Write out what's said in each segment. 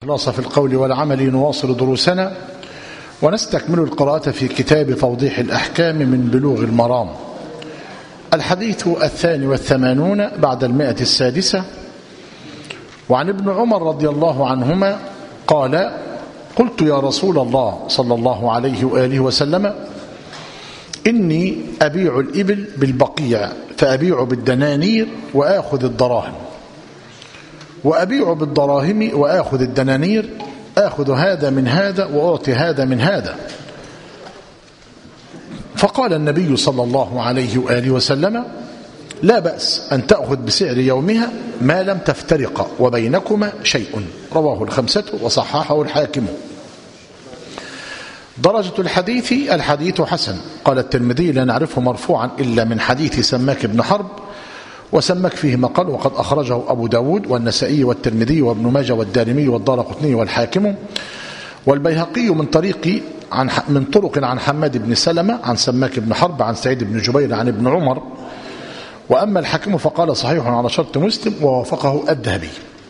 والإخلاص في القول والعمل نواصل دروسنا ونستكمل القراءة في كتاب توضيح الأحكام من بلوغ المرام الحديث الثاني والثمانون بعد المائة السادسة وعن ابن عمر رضي الله عنهما قال قلت يا رسول الله صلى الله عليه وآله وسلم إني أبيع الإبل بالبقيع فأبيع بالدنانير وآخذ الدراهم وأبيع بالدراهم وآخذ الدنانير آخذ هذا من هذا وأعطي هذا من هذا فقال النبي صلى الله عليه وآله وسلم لا بأس أن تأخذ بسعر يومها ما لم تفترق وبينكما شيء رواه الخمسة وصححه الحاكم درجة الحديث الحديث حسن قال الترمذي لا نعرفه مرفوعا إلا من حديث سماك بن حرب وسمك فيه مقال وقد أخرجه أبو داود والنسائي والترمذي وابن ماجه والدارمي والدار قطني والحاكم والبيهقي من طريق عن من طرق عن حماد بن سلمة عن سماك بن حرب عن سعيد بن جبير عن ابن عمر وأما الحاكم فقال صحيح على شرط مسلم ووافقه الذهبي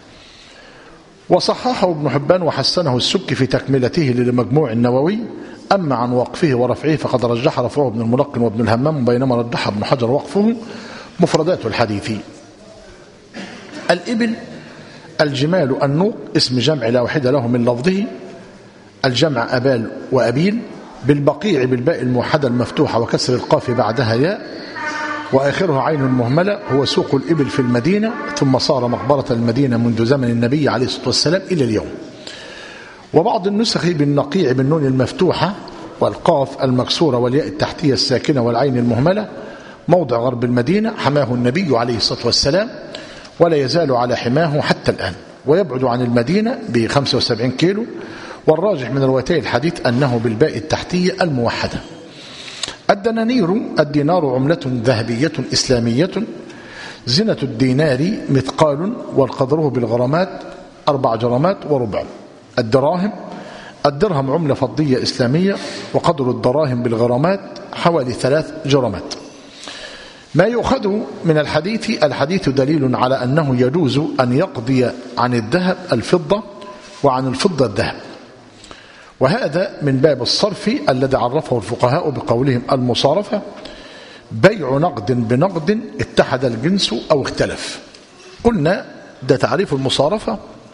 وصححه ابن حبان وحسنه السك في تكملته للمجموع النووي أما عن وقفه ورفعه فقد رجح رفعه ابن الملقن وابن الهمام بينما رجح ابن حجر وقفه مفردات الحديث الإبل الجمال النوق اسم جمع لا وحيد له من لفظه الجمع أبال وأبيل بالبقيع بالباء الموحدة المفتوحة وكسر القاف بعدها ياء وآخرها عين مهملة هو سوق الإبل في المدينة ثم صار مقبرة المدينة منذ زمن النبي عليه الصلاة والسلام إلى اليوم وبعض النسخ بالنقيع بالنون المفتوحة والقاف المكسورة والياء التحتية الساكنة والعين المهملة موضع غرب المدينة حماه النبي عليه الصلاة والسلام ولا يزال على حماه حتى الآن ويبعد عن المدينة ب 75 كيلو والراجح من روايتي الحديث أنه بالباء التحتية الموحدة الدنانير الدينار عملة ذهبية إسلامية زنة الدينار مثقال والقدره بالغرامات أربع جرامات وربع الدراهم الدرهم عملة فضية إسلامية وقدر الدراهم بالغرامات حوالي ثلاث جرامات ما يؤخذ من الحديث الحديث دليل على أنه يجوز أن يقضي عن الذهب الفضة وعن الفضة الذهب وهذا من باب الصرف الذي عرفه الفقهاء بقولهم المصارفة بيع نقد بنقد اتحد الجنس أو اختلف قلنا ده تعريف المصارفة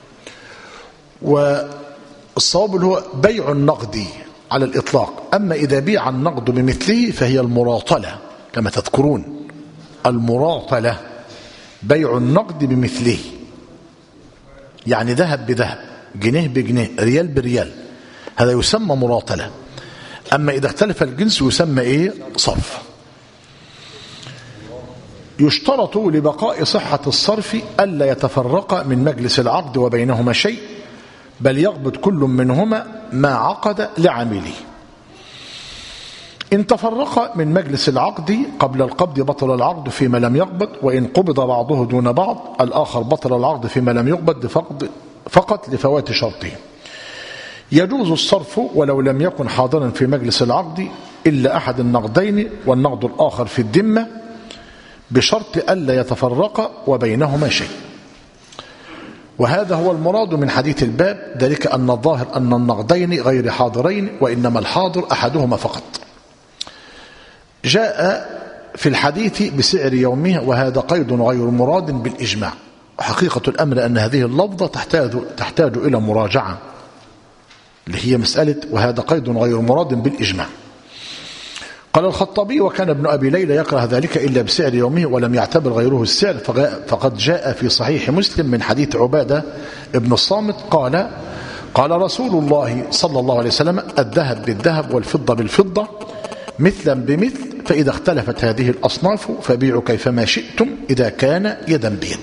والصواب اللي هو بيع النقد على الإطلاق أما إذا بيع النقد بمثله فهي المراطلة كما تذكرون المراطلة بيع النقد بمثله يعني ذهب بذهب جنيه بجنيه ريال بريال هذا يسمى مراطلة أما إذا اختلف الجنس يسمى إيه صرف يشترط لبقاء صحة الصرف ألا يتفرق من مجلس العقد وبينهما شيء بل يقبض كل منهما ما عقد لعامله إن تفرق من مجلس العقد قبل القبض بطل العقد فيما لم يقبض وإن قبض بعضه دون بعض الآخر بطل العقد فيما لم يقبض فقط, فقط لفوات شرطه يجوز الصرف ولو لم يكن حاضرا في مجلس العقد إلا أحد النقدين والنقد الآخر في الذمة بشرط ألا يتفرق وبينهما شيء وهذا هو المراد من حديث الباب ذلك أن الظاهر أن النقدين غير حاضرين وإنما الحاضر أحدهما فقط جاء في الحديث بسعر يومه وهذا قيد غير مراد بالإجماع حقيقة الأمر أن هذه اللفظة تحتاج, تحتاج إلى مراجعة اللي هي مسألة وهذا قيد غير مراد بالإجماع قال الخطابي وكان ابن أبي ليلى يكره ذلك إلا بسعر يومه ولم يعتبر غيره السعر فقد جاء في صحيح مسلم من حديث عبادة ابن الصامت قال قال رسول الله صلى الله عليه وسلم الذهب بالذهب والفضة بالفضة مثلا بمثل فإذا اختلفت هذه الأصناف فبيعوا كيفما شئتم إذا كان يدا بيد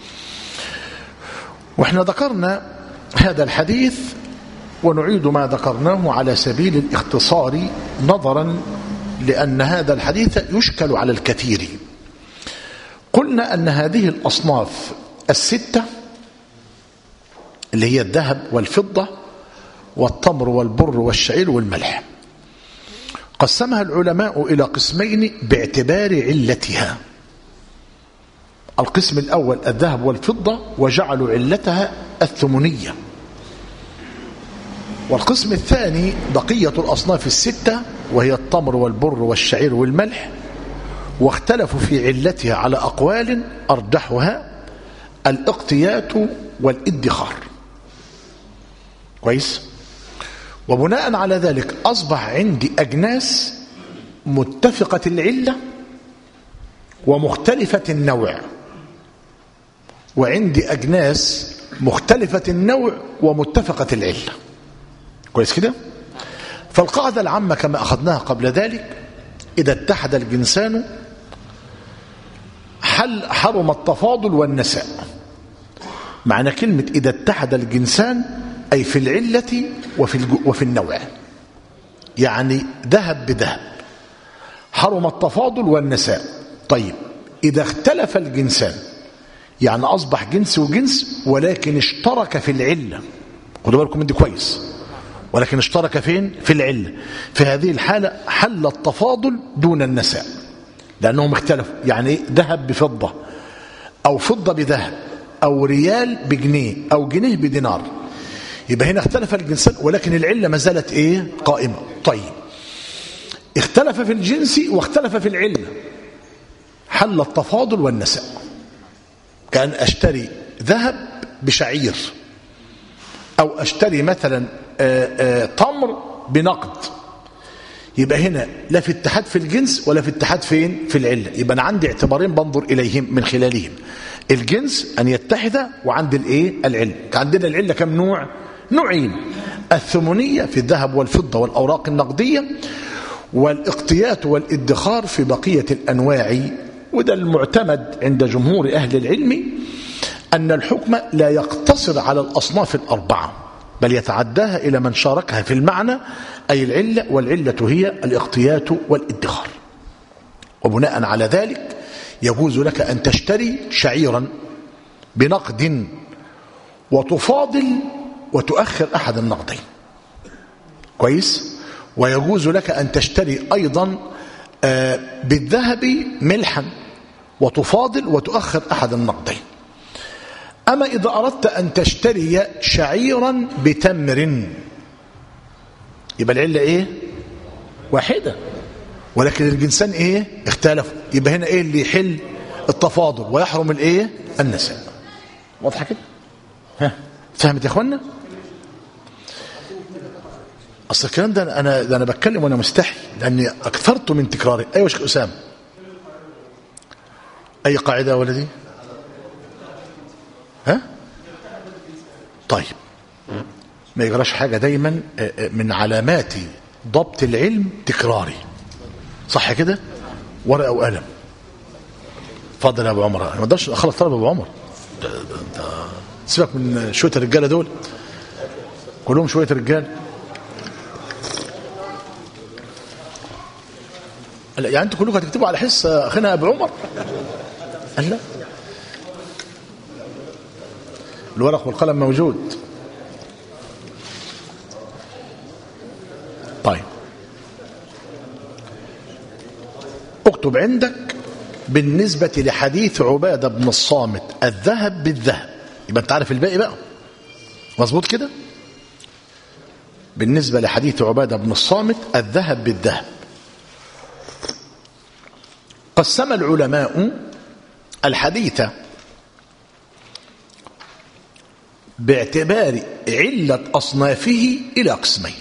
وإحنا ذكرنا هذا الحديث ونعيد ما ذكرناه على سبيل الاختصار نظرا لأن هذا الحديث يشكل على الكثير قلنا أن هذه الأصناف الستة اللي هي الذهب والفضة والتمر والبر والشعير والملح قسمها العلماء إلى قسمين باعتبار علتها القسم الأول الذهب والفضة وجعلوا علتها الثمنية والقسم الثاني بقية الأصناف الستة وهي التمر والبر والشعير والملح واختلفوا في علتها على أقوال أرجحها الاقتيات والادخار كويس وبناء على ذلك أصبح عندي أجناس متفقة العلة ومختلفة النوع وعندي أجناس مختلفة النوع ومتفقة العلة كويس كده فالقاعدة العامة كما أخذناها قبل ذلك إذا اتحد الجنسان حل حرم التفاضل والنساء معنى كلمة إذا اتحد الجنسان أي في العلة وفي, وفي النوع يعني ذهب بذهب حرم التفاضل والنساء طيب إذا اختلف الجنسان يعني أصبح جنس وجنس ولكن اشترك في العلة خدوا بالكم من دي كويس ولكن اشترك فين في العلة في هذه الحالة حل التفاضل دون النساء لأنهم اختلفوا يعني ذهب بفضة أو فضة بذهب أو ريال بجنيه أو جنيه بدينار يبقى هنا اختلف الجنسان ولكن العلة ما زالت ايه قائمة طيب اختلف في الجنس واختلف في العلة حل التفاضل والنساء كأن أشتري ذهب بشعير أو أشتري مثلا آآ آآ تمر بنقد يبقى هنا لا في اتحاد في الجنس ولا في اتحاد فين في العلة يبقى أنا عندي اعتبارين بنظر إليهم من خلالهم الجنس أن يتحد وعند الايه العلة عندنا العلة كم نوع نوعين الثمنية في الذهب والفضة والأوراق النقدية والاقتيات والادخار في بقية الأنواع وده المعتمد عند جمهور أهل العلم أن الحكم لا يقتصر على الأصناف الأربعة بل يتعداها إلى من شاركها في المعنى أي العلة والعلة هي الاقتيات والادخار وبناء على ذلك يجوز لك أن تشتري شعيرا بنقد وتفاضل وتؤخر أحد النقدين كويس ويجوز لك أن تشتري أيضا بالذهب ملحا وتفاضل وتؤخر أحد النقدين أما إذا أردت أن تشتري شعيرا بتمر يبقى العلة إيه واحدة ولكن الجنسان إيه اختلفوا يبقى هنا إيه اللي يحل التفاضل ويحرم الإيه النساء واضحة كده ها فهمت يا اخوانا اصل الكلام ده انا ده انا بتكلم وانا مستحي لاني اكثرت من تكراره ايوه شيخ اسامه اي قاعده يا ولدي ها طيب ما يجراش حاجه دايما من علامات ضبط العلم تكراري صح كده ورقه وقلم اتفضل يا ابو عمر ما اقدرش اخلص طلب ابو عمر ده ده ده سيبك من شويه الرجاله دول كلهم شويه رجال يعني انتوا كلكم هتكتبوا على حس اخينا ابو عمر قال لا الورق والقلم موجود طيب اكتب عندك بالنسبة لحديث عبادة بن الصامت الذهب بالذهب يبقى انت عارف الباقي بقى مظبوط كده بالنسبة لحديث عبادة بن الصامت الذهب بالذهب قسم العلماء الحديث باعتبار علة أصنافه إلى قسمين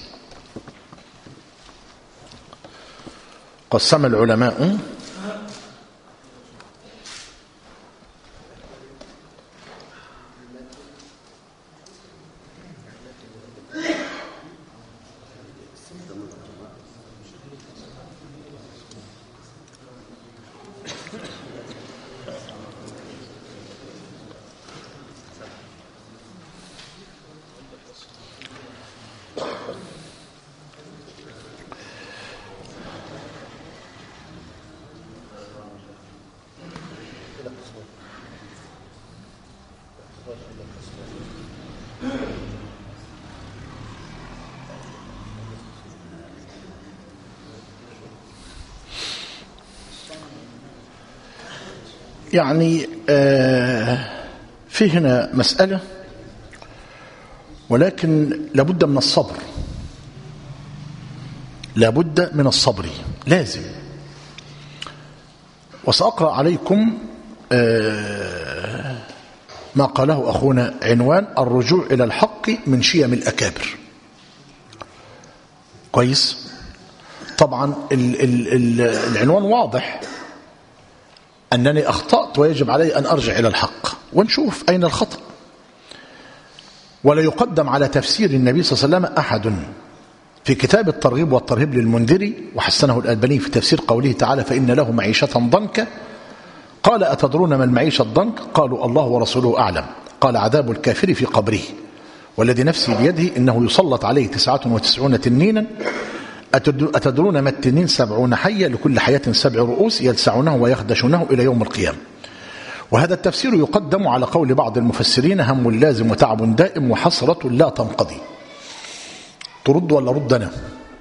قسم العلماء يعني آه في هنا مسألة ولكن لابد من الصبر لابد من الصبر لازم وسأقرأ عليكم ما قاله أخونا عنوان الرجوع إلى الحق من شيم الأكابر كويس طبعا ال ال ال العنوان واضح أنني أخطأت ويجب علي أن أرجع إلى الحق ونشوف أين الخطأ ولا يقدم على تفسير النبي صلى الله عليه وسلم أحد في كتاب الترغيب والترهيب للمنذري وحسنه الألباني في تفسير قوله تعالى فإن له معيشة ضنكا قال أتدرون ما المعيشة الضنك قالوا الله ورسوله أعلم قال عذاب الكافر في قبره والذي نفسي بيده إنه يسلط عليه تسعة وتسعون تنينا أتدرون ما التنين سبعون حية لكل حياة سبع رؤوس يلسعونه ويخدشونه إلى يوم القيامة وهذا التفسير يقدم على قول بعض المفسرين هم لازم وتعب دائم وحسرة لا تنقضي ترد ولا ردنا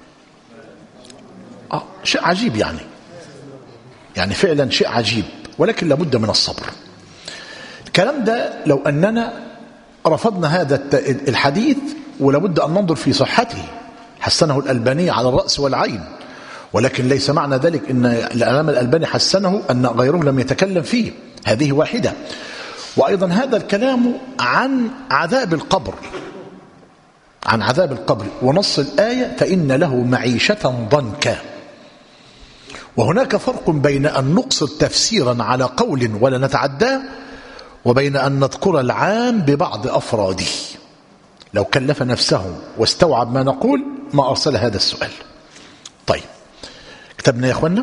آه شيء عجيب يعني يعني فعلا شيء عجيب ولكن لابد من الصبر الكلام ده لو أننا رفضنا هذا الحديث ولابد أن ننظر في صحته حسنه الألباني على الرأس والعين ولكن ليس معنى ذلك أن الأمام الألباني حسنه أن غيره لم يتكلم فيه هذه واحدة وأيضا هذا الكلام عن عذاب القبر عن عذاب القبر ونص الآية فإن له معيشة ضنكا وهناك فرق بين أن نقصد تفسيرا على قول ولا نتعداه وبين أن نذكر العام ببعض أفراده لو كلف نفسه واستوعب ما نقول ما أرسل هذا السؤال طيب كتبنا يا أخوانا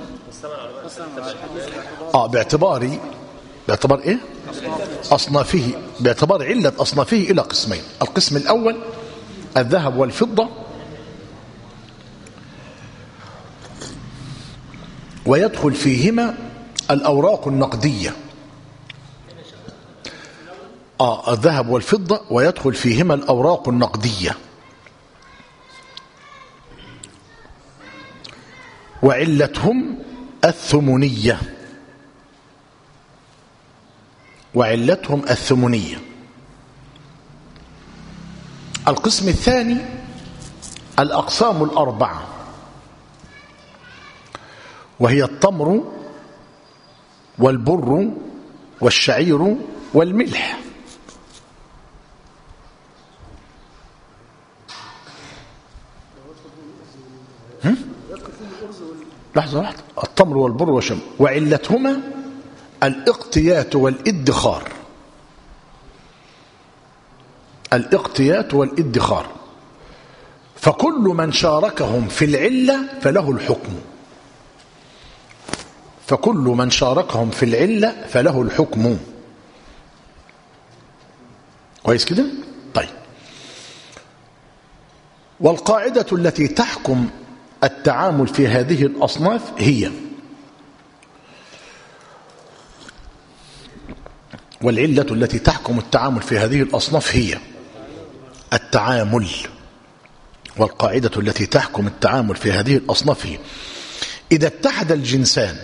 آه باعتبار باعتبار إيه أصنافه باعتبار علة أصنافه إلى قسمين القسم الأول الذهب والفضة ويدخل فيهما الأوراق النقدية آه الذهب والفضة ويدخل فيهما الأوراق النقدية وعلتهم الثمنية وعلتهم الثمنية القسم الثاني الأقسام الأربعة وهي التمر والبر والشعير والملح لحظة لحظة التمر والبر والشم وعلتهما الاقتيات والادخار الاقتيات والادخار فكل من شاركهم في العلة فله الحكم فكل من شاركهم في العلة فله الحكم كويس كده طيب والقاعدة التي تحكم التعامل في هذه الأصناف هي والعلة التي تحكم التعامل في هذه الأصناف هي التعامل والقاعدة التي تحكم التعامل في هذه الأصناف هي إذا اتحد الجنسان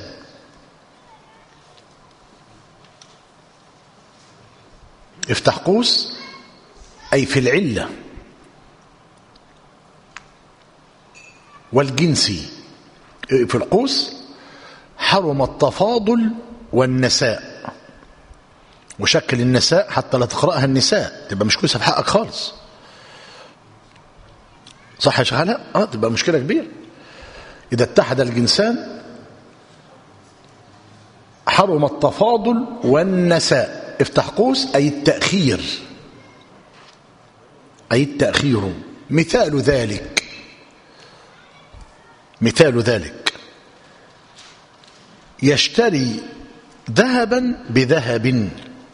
افتح قوس أي في العلة والجنسي في القوس حرم التفاضل والنساء وشكل النساء حتى لا تقرأها النساء تبقى مش كويسة في حقك خالص صح يا شغالة؟ اه تبقى مشكلة كبيرة إذا اتحد الجنسان حرم التفاضل والنساء افتح قوس أي التأخير أي التأخير مثال ذلك مثال ذلك يشتري ذهبا بذهب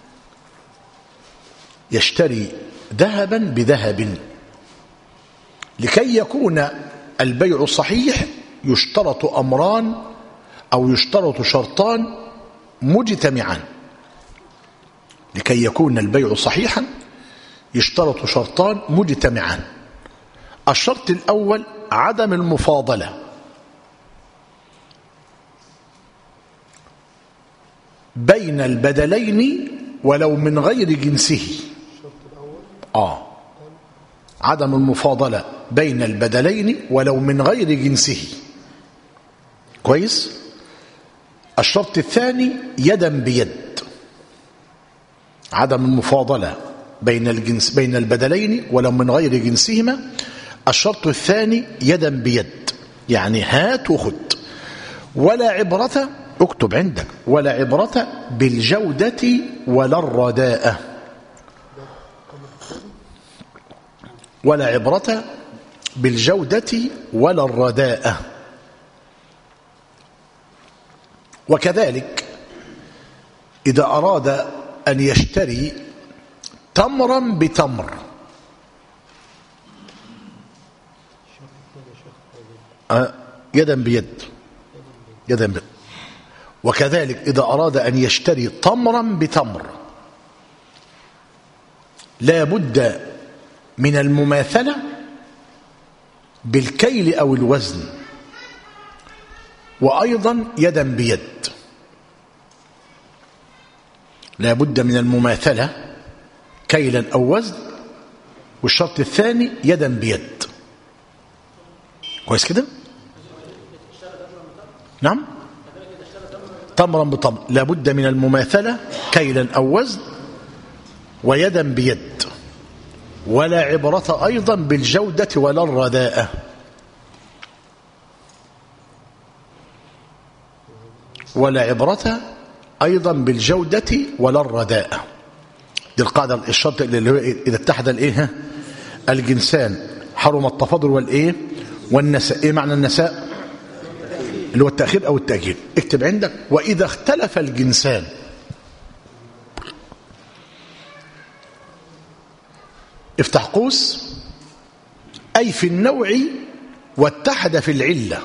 يشتري ذهبا بذهب لكي يكون البيع صحيح يشترط أمران أو يشترط شرطان مجتمعان لكي يكون البيع صحيحا يشترط شرطان مجتمعان الشرط الأول عدم المفاضلة بين البدلين ولو من غير جنسه آه عدم المفاضلة بين البدلين ولو من غير جنسه كويس الشرط الثاني يدا بيد عدم المفاضلة بين الجنس بين البدلين ولو من غير جنسهما الشرط الثاني يدا بيد يعني هات وخد ولا عبرة اكتب عندك ولا عبرة بالجودة ولا الرداءة ولا عبرة بالجودة ولا الرداءة وكذلك إذا أراد أن يشتري تمرا بتمر أه، يدا بيد يدا بيد وكذلك إذا أراد أن يشتري تمرا بتمر لا بد من المماثلة بالكيل أو الوزن وأيضا يدا بيد لا بد من المماثلة كيلا أو وزن والشرط الثاني يدا بيد كويس كده نعم تمرا بتمر لا بد من المماثلة كيلا أو وزن ويدا بيد ولا عبرة أيضا بالجودة ولا الرداءة ولا عبرة أيضا بالجودة ولا الرداءة دي القاعدة الشرط اللي هو إذا اتحد الإيه الجنسان حرم التفاضل والإيه والنساء إيه معنى النساء اللي هو التأخير أو التأجيل اكتب عندك وإذا اختلف الجنسان افتح قوس أي في النوع واتحد في العلة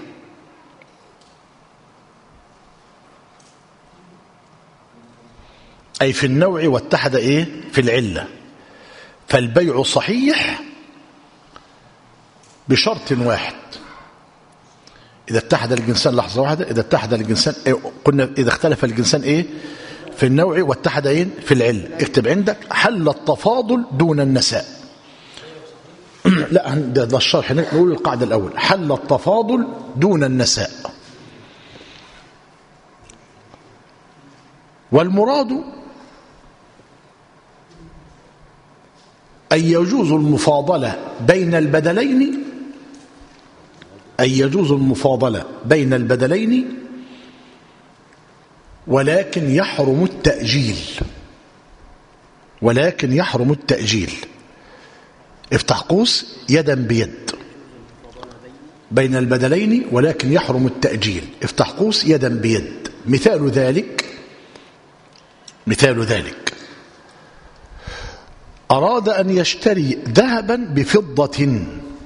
أي في النوع واتحد إيه في العلة فالبيع صحيح بشرط واحد إذا اتحد الجنسان لحظة واحدة إذا اتحد الجنسان إيه قلنا إذا اختلف الجنسان إيه في النوع واتحد إيه في العلة اكتب عندك حل التفاضل دون النساء لا ده, ده الشرح نقول القاعدة الأول حل التفاضل دون النساء والمراد أن يجوز المفاضلة بين البدلين أن يجوز المفاضلة بين البدلين ولكن يحرم التأجيل ولكن يحرم التأجيل افتح قوس يدا بيد بين البدلين ولكن يحرم التأجيل افتح قوس يدا بيد مثال ذلك مثال ذلك أراد أن يشتري ذهبا بفضة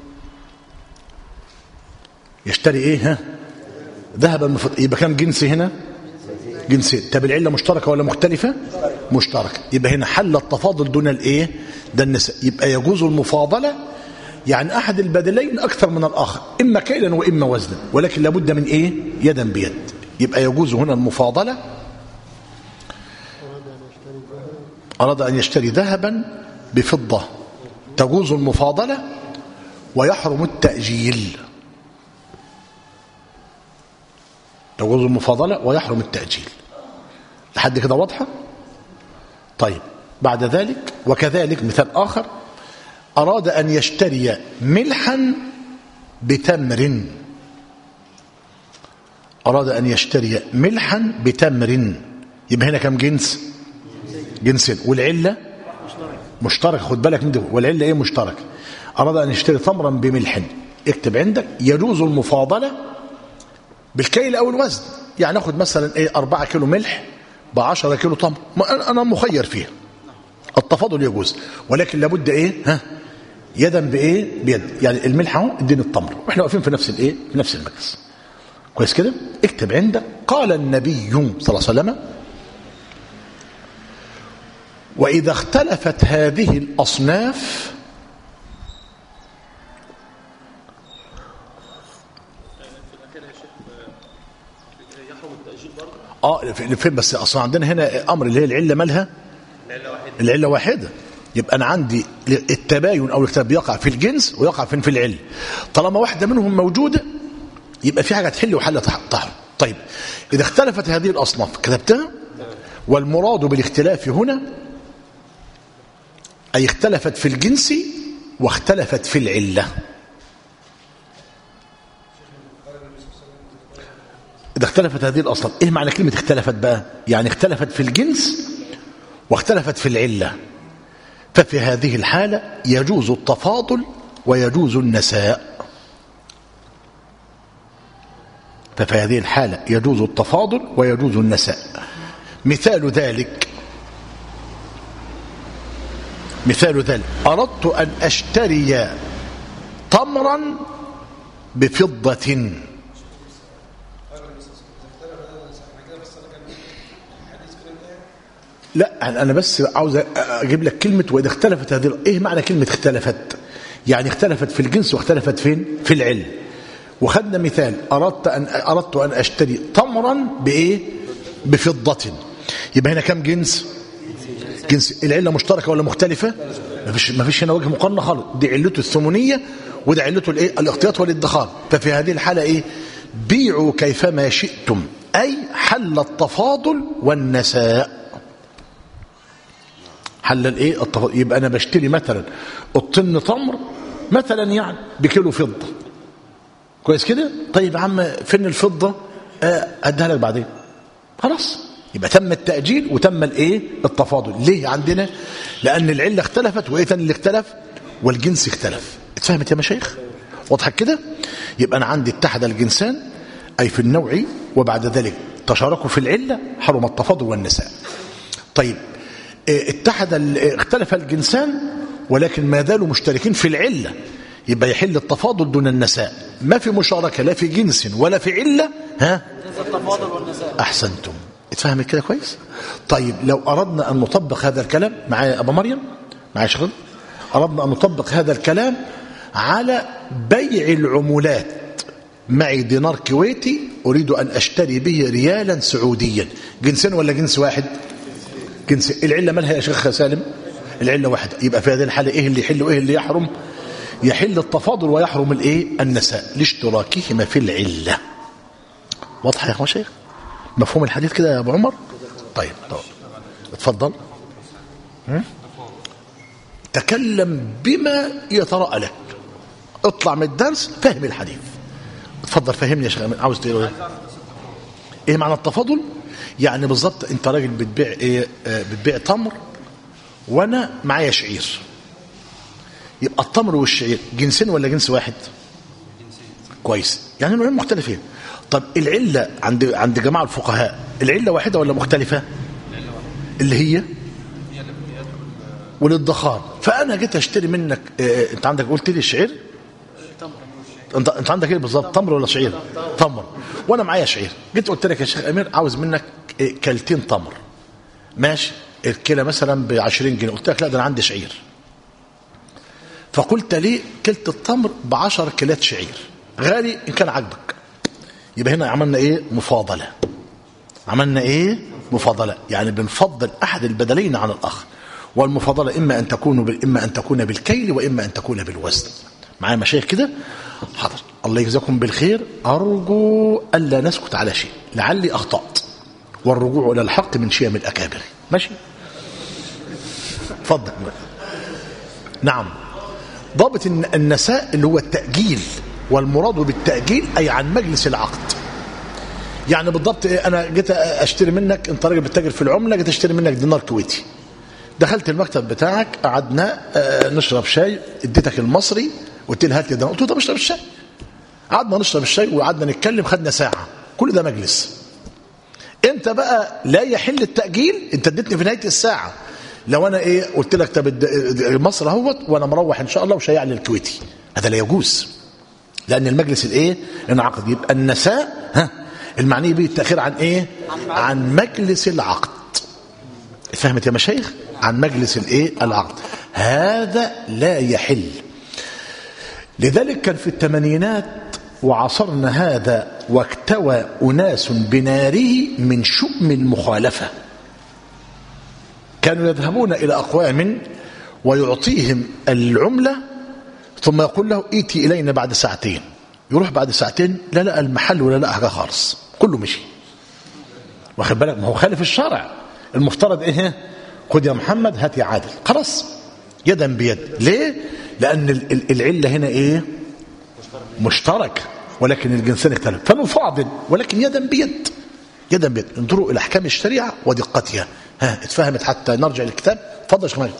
يشتري إيه ها ذهبا بفضة يبقى كم جنس هنا جنسين طب العلة مشتركة ولا مختلفة مشتركة يبقى هنا حل التفاضل دون الإيه ده النساء يبقى يجوز المفاضلة يعني أحد البدلين أكثر من الآخر إما كيلا وإما وزنا ولكن لابد من إيه يدا بيد يبقى يجوز هنا المفاضلة أراد أن يشتري ذهبا بفضة تجوز المفاضلة ويحرم التأجيل تجوز المفاضلة ويحرم التأجيل لحد كده واضحة طيب بعد ذلك وكذلك مثال آخر أراد أن يشتري ملحا بتمر أراد أن يشتري ملحا بتمر يبقى هنا كم جنس جنسين والعلة مشترك خد بالك من ده والعلة ايه مشترك أراد أن يشتري تمرا بملح اكتب عندك يجوز المفاضلة بالكيل أو الوزن يعني أخذ مثلا ايه 4 كيلو ملح ب 10 كيلو تمر أنا مخير فيها التفاضل يجوز ولكن لابد ايه ها يدا بايه بيد يعني الملح اهو اديني التمر واحنا واقفين في نفس الايه في نفس المجلس كويس كده اكتب عندك قال النبي صلى الله عليه وسلم وإذا اختلفت هذه الأصناف اه فين بس اصلا عندنا هنا امر اللي هي العله مالها العله واحده يبقى أنا عندي التباين أو الاختلاف بيقع في الجنس ويقع فين في العلة طالما واحدة منهم موجودة يبقى في حاجة تحل وحل تحرم طيب إذا اختلفت هذه الأصناف كتبتها والمراد بالاختلاف هنا أي اختلفت في الجنس واختلفت في العلة إذا اختلفت هذه الأصناف إيه معنى كلمة اختلفت بقى يعني اختلفت في الجنس واختلفت في العلة ففي هذه الحالة يجوز التفاضل ويجوز النساء ففي هذه الحالة يجوز التفاضل ويجوز النساء مثال ذلك مثال ذلك أردت أن أشتري تمرا بفضة لا أنا بس عاوز أجيب لك كلمة وإذا اختلفت هذه إيه معنى كلمة اختلفت يعني اختلفت في الجنس واختلفت فين في العلم وخدنا مثال أردت أن, أردت أن أشتري تمرا بإيه بفضة يبقى هنا كم جنس جنس العلة مشتركة ولا مختلفة ما فيش ما فيش هنا وجه مقارنة خالص دي علته الثمنية وده علته الايه الاختياط والادخار ففي هذه الحالة ايه بيعوا كيفما شئتم أي حل التفاضل والنساء حل الايه التفاضل يبقى انا بشتري مثلا الطن تمر مثلا يعني بكيلو فضه كويس كده طيب يا عم فين الفضه آه اديها لك بعدين خلاص يبقى تم التاجيل وتم الايه التفاضل ليه عندنا لان العله اختلفت وايه تاني اللي اختلف والجنس اختلف اتفهمت يا مشايخ واضحه كده يبقى انا عندي اتحد الجنسان اي في النوع وبعد ذلك تشاركوا في العله حرم التفاضل والنساء طيب اتحد اختلف الجنسان ولكن ما زالوا مشتركين في العلة يبقى يحل التفاضل دون النساء ما في مشاركة لا في جنس ولا في علة ها التفاضل والنساء أحسنتم اتفهمت كده كويس طيب لو أردنا أن نطبق هذا الكلام معايا أبا مريم معايا شغل أردنا أن نطبق هذا الكلام على بيع العمولات معي دينار كويتي أريد أن أشتري به ريالا سعوديا جنسين ولا جنس واحد جنس العله مالها يا شيخ سالم العله واحده يبقى في هذه الحاله ايه اللي يحل وايه اللي يحرم يحل التفاضل ويحرم الايه النساء لاشتراكهما في العله واضحه يا اخوان شيخ مفهوم الحديث كده يا ابو عمر طيب طيب اتفضل تكلم بما يتراءى لك اطلع من الدرس فهم الحديث اتفضل فهمني يا شيخ عاوز تقول ايه ايه معنى التفاضل يعني بالظبط انت راجل بتبيع ايه آه بتبيع تمر وانا معايا شعير يبقى التمر والشعير جنسين ولا جنس واحد كويس يعني نوعين مختلفين طب العله عند عند جماعه الفقهاء العله واحده ولا مختلفه اللي هي والادخار فانا جيت اشتري منك اه انت عندك قلت لي الشعير انت انت عندك ايه بالظبط تمر ولا شعير تمر وانا معايا شعير جيت قلت لك يا شيخ امير عاوز منك كلتين تمر ماشي الكيلة مثلا ب 20 جنيه قلت لك لا ده انا عندي شعير فقلت لي كلت التمر ب 10 كيلات شعير غالي ان كان عاجبك يبقى هنا عملنا ايه مفاضله عملنا ايه مفاضله يعني بنفضل احد البدلين عن الاخر والمفاضله اما ان تكون بال... اما ان تكون بالكيل واما ان تكون بالوزن معايا مشايخ كده حاضر الله يجزاكم بالخير ارجو الا نسكت على شيء لعلي اخطات والرجوع الى الحق من شيم الاكابر ماشي اتفضل نعم ضابط النساء اللي هو التاجيل والمراد بالتاجيل اي عن مجلس العقد يعني بالضبط انا جيت اشتري منك انت راجل بتتاجر في العمله جيت اشتري منك دينار كويتي دخلت المكتب بتاعك قعدنا نشرب شاي اديتك المصري قلت لي هات لي دينار قلت له طب اشرب الشاي قعدنا نشرب الشاي وقعدنا نتكلم خدنا ساعه كل ده مجلس انت بقى لا يحل التاجيل انت اديتني في نهايه الساعه لو انا ايه قلت لك طب مصر اهوت وانا مروح ان شاء الله وشيع لي الكويتي هذا لا يجوز لان المجلس الايه انعقد يبقى النساء ها المعني به التاخير عن ايه عن مجلس العقد فهمت يا مشايخ عن مجلس الايه العقد هذا لا يحل لذلك كان في الثمانينات وعصرنا هذا واكتوى أناس بناره من شؤم المخالفة كانوا يذهبون إلى أقوام ويعطيهم العملة ثم يقول له ائتي إلينا بعد ساعتين يروح بعد ساعتين لا لقى المحل ولا لقى حاجة خالص كله مشي واخد بالك ما هو خالف الشرع المفترض ايه خد يا محمد هات يا عادل خلاص يدا بيد ليه لأن ال- ال- العلة هنا ايه مشترك ولكن الجنسين اختلف فنفاضل ولكن يدا بيد يدا بيد انظروا الى احكام الشريعه ودقتها ها اتفهمت حتى نرجع للكتاب اتفضل يا شيخ ماجد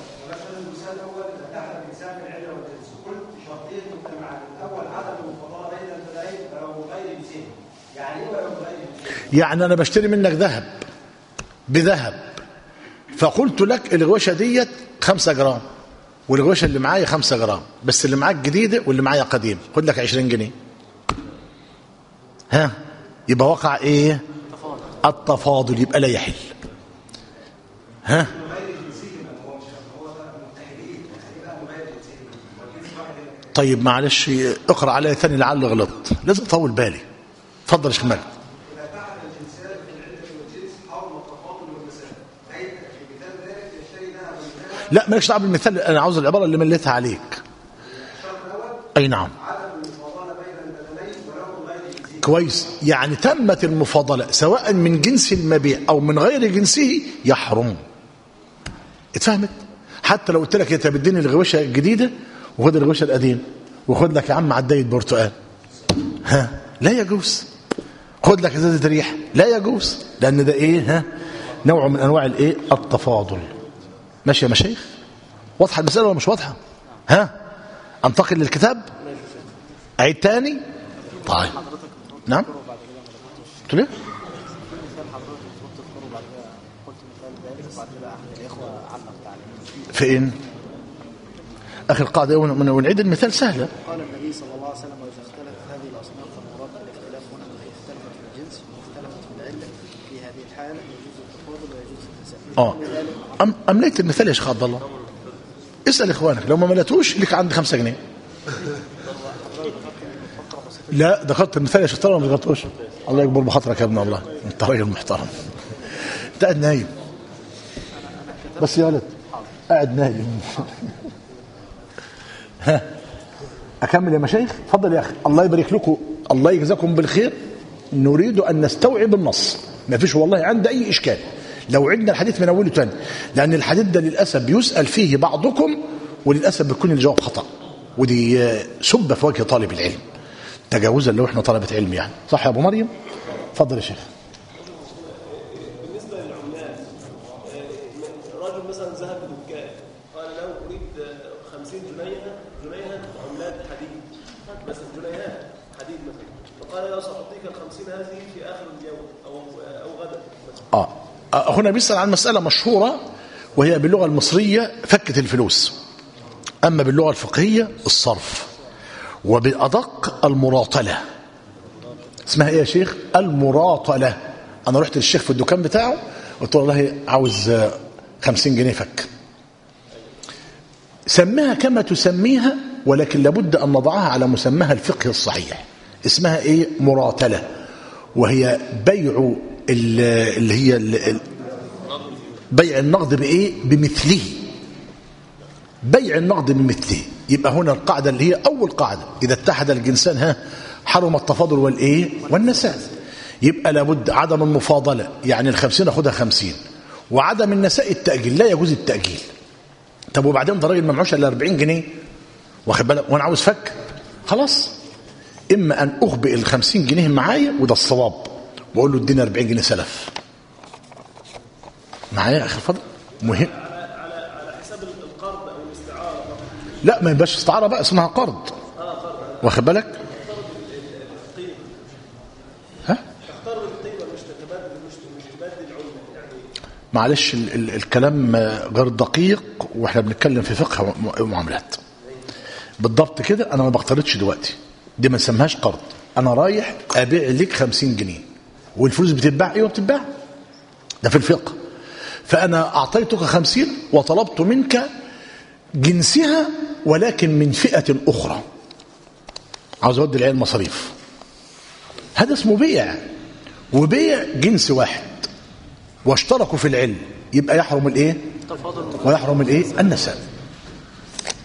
يعني انا بشتري منك ذهب بذهب فقلت لك الغوشه ديت خمسة جرام والغوشه اللي معايا خمسة جرام بس اللي معاك جديده واللي معايا قديم خد لك 20 جنيه ها يبقى وقع ايه التفاضل يبقى لا يحل ها طيب معلش اقرا عليا ثاني لعل غلطت لازم اطول بالي اتفضل يا شيخ مجد لا مالكش دعوه بالمثال انا عاوز العباره اللي مليتها عليك اي نعم كويس يعني تمت المفاضله سواء من جنس المبيع او من غير جنسه يحرم اتفهمت حتى لو قلت لك انت بتديني الغوشه الجديده وخد الغوشه القديم وخد لك يا عم عدايه برتقال ها لا يجوز خد لك ازازه ريح لا يجوز لان ده ايه ها نوع من انواع الايه التفاضل ماشي يا مشايخ واضحه المساله ولا مش واضحه ها انتقل للكتاب اعيد تاني طيب نعم قلت ليه فين اخر قاعده إيه؟ ون- ونعيد المثال سهله قال النبي صلى الله عليه وسلم وإذا اختلفت هذه الأصناف فالمراد بالاختلاف هنا أنها اختلفت في الجنس واختلفت في العلة في هذه الحالة يجوز التفاضل ويجوز التساهل اه أم امليت المثال يا شيخ عبد الله اسال اخوانك لو ما ملتوش لك عندي خمسة جنيه لا ذكرت المثال يا شيخ طارق ما ذكرتوش الله يكبر بخاطرك يا ابن الله انت راجل محترم انت قاعد نايم بس يا ولد قاعد نايم ها اكمل يا مشايخ اتفضل يا اخي الله يبارك لكم الله يجزاكم بالخير نريد ان نستوعب النص ما فيش والله عندي اي اشكال لو عدنا الحديث من اوله تاني لان الحديث ده للاسف بيسال فيه بعضكم وللاسف بيكون الجواب خطا ودي آه، سب في وجه طالب العلم تجاوزا لو احنا طلبه علم يعني صح يا ابو مريم اتفضل يا شيخ بالنسبه للعملات آه، رجل مثلا ذهب لدكان قال له اريد آه، 50 جنيها جنيها عملات حديد مثلا جنيهات حديد مثلا فقال له ساعطيك ال 50 هذه في اخر اليوم او او غدا مثلا اه هنا بيسأل عن مسألة مشهورة وهي باللغة المصرية فكة الفلوس أما باللغة الفقهية الصرف وبالأدق المراطلة اسمها ايه يا شيخ المراطلة أنا رحت للشيخ في الدكان بتاعه قلت له والله عاوز آه، خمسين جنيه فك سميها كما تسميها ولكن لابد أن نضعها على مسماها الفقهي الصحيح اسمها ايه مراتلة وهي بيع ال- اللي هي ال- ال- بيع النقد بايه بمثله بيع النقد بمثله يبقى هنا القاعدة اللي هي أول قاعدة إذا اتحد الجنسان ها حرم التفاضل والإيه والنساء يبقى لابد عدم المفاضلة يعني الخمسين أخدها خمسين وعدم النساء التأجيل لا يجوز التأجيل طب وبعدين ده راجل ما معوش الا 40 جنيه واخد بالك وانا عاوز فك خلاص اما ان اخبئ ال 50 جنيه معايا وده الصواب واقول له اديني 40 جنيه سلف معايا يا اخي الفضل مهم لا ما يبقاش استعاره بقى اسمها قرض واخد بالك ها معلش ال ال الكلام غير دقيق واحنا بنتكلم في فقه ومعاملات بالضبط كده انا ما بقترضش دلوقتي دي ما نسميهاش قرض انا رايح ابيع لك 50 جنيه والفلوس بتتباع ايوه بتتباع ده في الفقه فانا اعطيتك 50 وطلبت منك جنسها ولكن من فئه اخرى عاوز اودي العيال مصاريف هذا اسمه بيع وبيع جنس واحد واشتركوا في العلم يبقى يحرم الايه ويحرم الايه النساء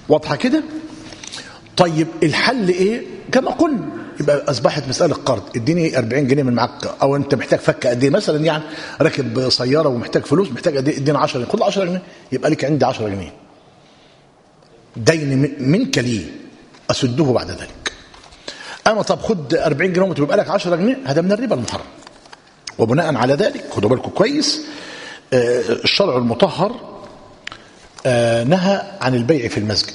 واضحه كده طيب الحل ايه كما قلنا يبقى اصبحت مساله قرض اديني 40 جنيه من معاك او انت محتاج فك قد ايه مثلا يعني راكب سياره ومحتاج فلوس محتاج قد ايه اديني 10 جنيه خد 10 جنيه يبقى لك عندي 10 جنيه دين من- منك لي اسده بعد ذلك اما طب خد 40 جنيه وتبقى لك 10 جنيه هذا من الربا المحرم وبناء على ذلك خدوا بالكم كويس آه، الشرع المطهر آه، نهى عن البيع في المسجد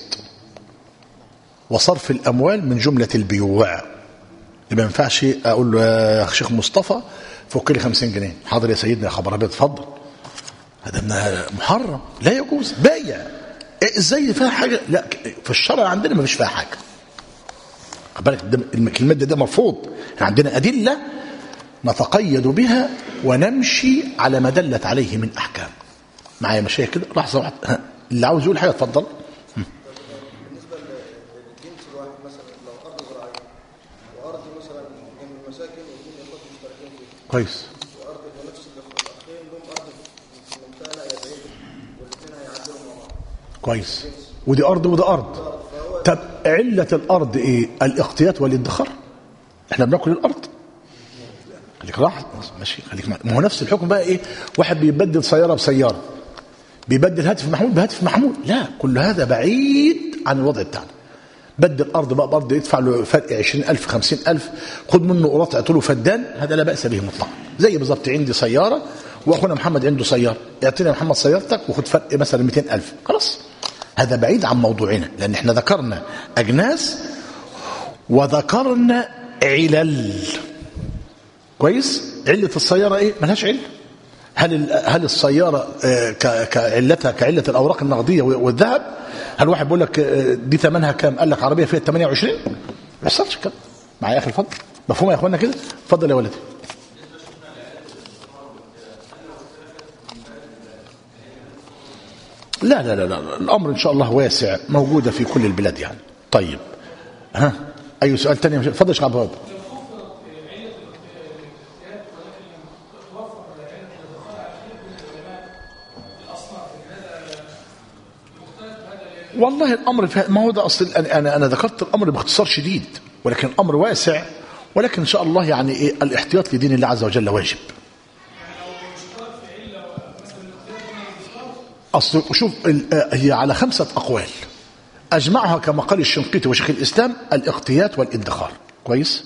وصرف الاموال من جمله البيوع يبقى ما ينفعش اقول له يا شيخ مصطفى فك لي 50 جنيه حاضر يا سيدنا يا خبر ابيض اتفضل هذا من محرم لا يجوز بايع إيه ازاي فيها حاجه لا في الشرع عندنا ما فيش فيها حاجه خد بالك ده- الكلمات ده, ده مرفوض احنا عندنا ادله نتقيد بها ونمشي على ما دلت عليه من احكام معايا مشايخ كده لحظه واحده ها، اللي عاوز يقول حاجه اتفضل بالنسبه للجنس الواحد مثلا لو ارض زراعيه وارض مثلا جنب المساكن واثنين اخوات مشتركين فيها كويس وارض ونفس الاخين لهم ارض في منطقه لا يبعد والاثنين هيعدلوا مع بعض كويس ودي ارض ودي ارض طب عله الارض ايه الاقتيات والادخار احنا بناكل الارض خليك راحت ماشي خليك مع... ما هو نفس الحكم بقى ايه واحد بيبدل سياره بسياره بيبدل هاتف محمول بهاتف محمول لا كل هذا بعيد عن الوضع بتاعنا بدل ارض بقى بارض يدفع له فرق 20000 50000 خد منه قراط اعطوا فدان هذا لا باس به مطلقا زي بالظبط عندي سياره واخونا محمد عنده سياره اعطينا يا محمد سيارتك وخد فرق مثلا 200000 خلاص هذا بعيد عن موضوعنا لان احنا ذكرنا اجناس وذكرنا علل كويس علة السيارة ايه ملهاش علة هل ال- هل السيارة آه، ك- كعلتها كعلة الأوراق النقدية والذهب هل واحد بيقول لك آه، دي ثمنها كام قال لك عربية فيها 28 ما يحصلش كده معايا يا أخي الفضل مفهوم يا إخوانا كده اتفضل يا ولدي لا لا لا لا الأمر إن شاء الله واسع موجودة في كل البلاد يعني طيب ها أي سؤال تاني يا مشايخ؟ اتفضل يا شيخ عبد الوهاب والله الامر في ما هو ده اصل انا انا, أنا ذكرت الامر باختصار شديد ولكن الامر واسع ولكن ان شاء الله يعني ايه الاحتياط لدين الله عز وجل واجب اصل شوف ال- آه، هي على خمسه اقوال اجمعها كما قال الشنقيطي وشيخ الاسلام الاقتيات والادخار كويس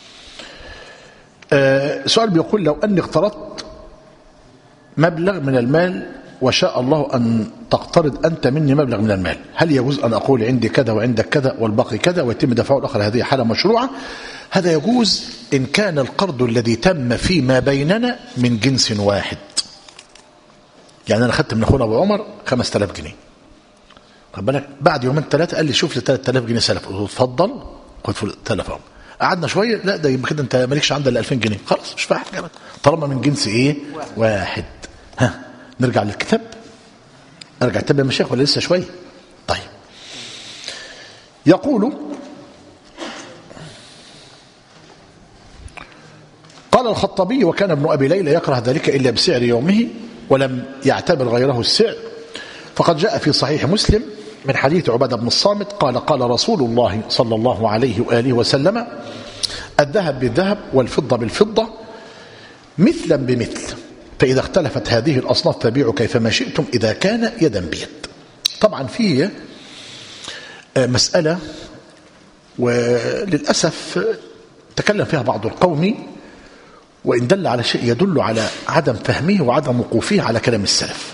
آه سؤال بيقول لو اني اقترضت مبلغ من المال وشاء الله أن تقترض أنت مني مبلغ من المال هل يجوز أن أقول عندي كذا وعندك كذا والباقي كذا ويتم دفعه الآخر هذه حالة مشروعة هذا يجوز إن كان القرض الذي تم فيما بيننا من جنس واحد يعني أنا أخذت من أخونا أبو عمر 5000 جنيه خد بالك بعد يومين ثلاثة قال لي شوف لي 3000 جنيه سلف قلت له اتفضل خد فل- 3000 عمر قعدنا شوية لا ده يبقى كده أنت مالكش عندك إلا 2000 جنيه خلاص مش فاهم حاجة طالما من جنس إيه واحد ها نرجع للكتاب ارجع الكتاب يا مشايخ ولا لسه شويه طيب يقول قال الخطابي وكان ابن ابي ليلى يكره ذلك الا بسعر يومه ولم يعتبر غيره السعر فقد جاء في صحيح مسلم من حديث عباده بن الصامت قال قال رسول الله صلى الله عليه واله وسلم الذهب بالذهب والفضه بالفضه مثلا بمثل فإذا اختلفت هذه الأصناف فبيعوا كيفما شئتم إذا كان يدا بيد طبعا في آه، مسألة وللأسف تكلم فيها بعض القوم وإن دل على شيء يدل على عدم فهمه وعدم وقوفه على كلام السلف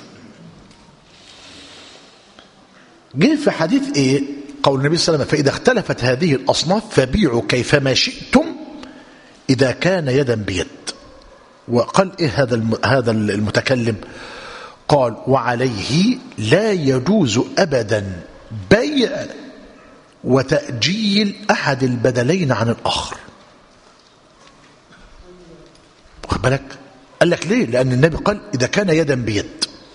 جه في حديث ايه قول النبي صلى الله عليه وسلم فإذا اختلفت هذه الأصناف فبيعوا كيفما شئتم إذا كان يدا بيد وقال ايه هذا الم- هذا المتكلم قال وعليه لا يجوز ابدا بيع وتاجيل احد البدلين عن الاخر واخد بالك قال لك ليه لان النبي قال اذا كان يدا بيد